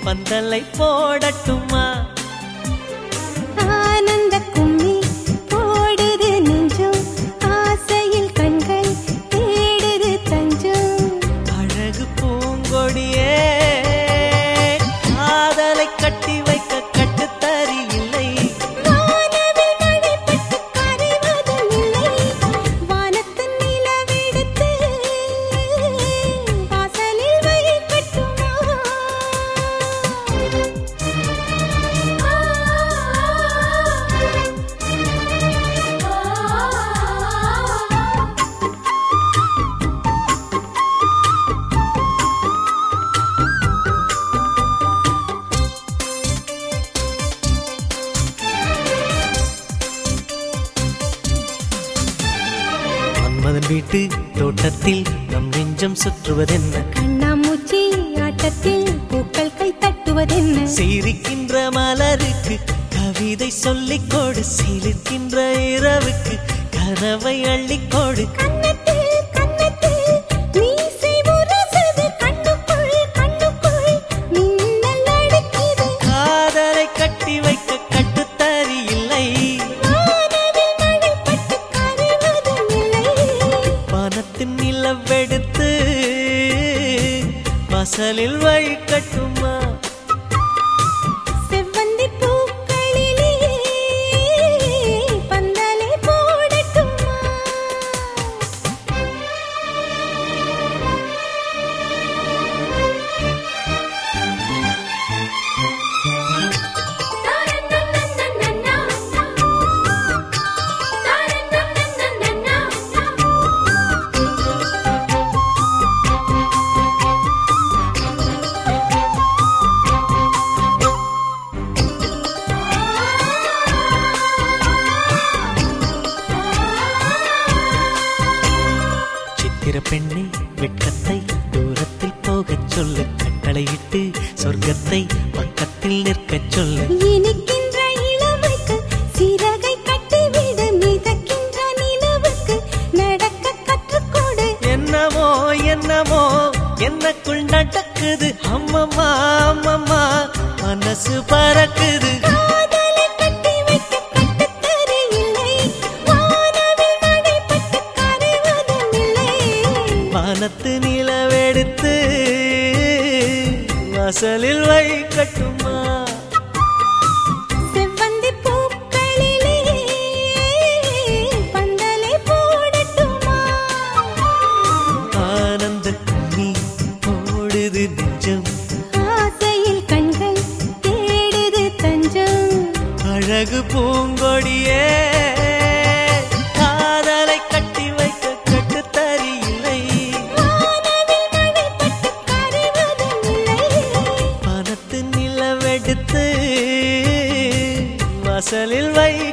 பந்தலை போடட்டுமா ஆனந்த கும்மி போடுது நெஞ்சம் ஆசையில் கண்கள் தேடுது தஞ்சம் அழகு பூங்கொடியே காதலை கட்டி வைக்க கட்டுத்தறி இல்லை வானவில் மழைப்பட்டு கரைவதும் இல்லை வானத்தின் நிலவெடுத்து வாசலில் வைக்கட்டுமா மன்மதன் வீட்டு தோட்டத்தில் நம் நெஞ்சம் சுற்றுவதென்ன கண்ணாமூச்சி ஆட்டத்தில் பூக்கள் கை தட்டுவதென்ன சிரிக்கின்ற மலருக்கு கவிதை சொல்லிக் கொடு சிலிர்க்கின்ற இரவுக்கு கனவை அள்ளிக்கொடு கன்னத்தில் கன்னத்தில் மீசை முரசுது கண்ணுக்குள் கண்ணுக்குள் மின்னல் அடிக்குது காதலை கட்டி வைக்க கட்டுத்தறி இல்லை வானவில் மழைப்பட்டு கரைவதும் இல்லை வானத்தின் நிலவெடுத்து வாசலில் வைக்கட்டுமா செவ்வந்தி பூக்களிலே பந்தலை போடட்டுமா சித்திர பெண்ணே வெட்கத்தை தூரத்தில் போகச் சொல்லு கட்டளையிட்டு சொர்க்கத்தை பக்கத்தில் நிற்கச் சொல்லு இனிக்கின்ற இளமைக்கு சிறகை கட்டிவிடு மிதக்கின்ற நிலவுக்கு நடக்க கற்றுக்கொடு என்னமோ என்னமோ என்னக்குள் நடக்குது அம்மம்மா அம்மம்மா மனசு பறக்குது காதலை கட்டி வைக்க கட்டுத்தறி இல்லை வானவில் மழைப்பட்டு கரைவதும் இல்லை வானத்து நிலவெடுத்து வாசலில் வைக்கட்டுமா செவ்வந்தி பூக்களிலே பந்தலை போடட்டுமா ஆனந்த கும்மி போடுது நெஞ்சம் ஆசையில் கண்கள் தேடுது தஞ்சம் அழகு பூங்கொடியே காதலை கட்டி வைக்க கட்டுத்தறி இல்லை வானவில் மழைப்பட்டு கரைவதும் இல்லை பணத்து நிலவெடுத்து வாசலில் வை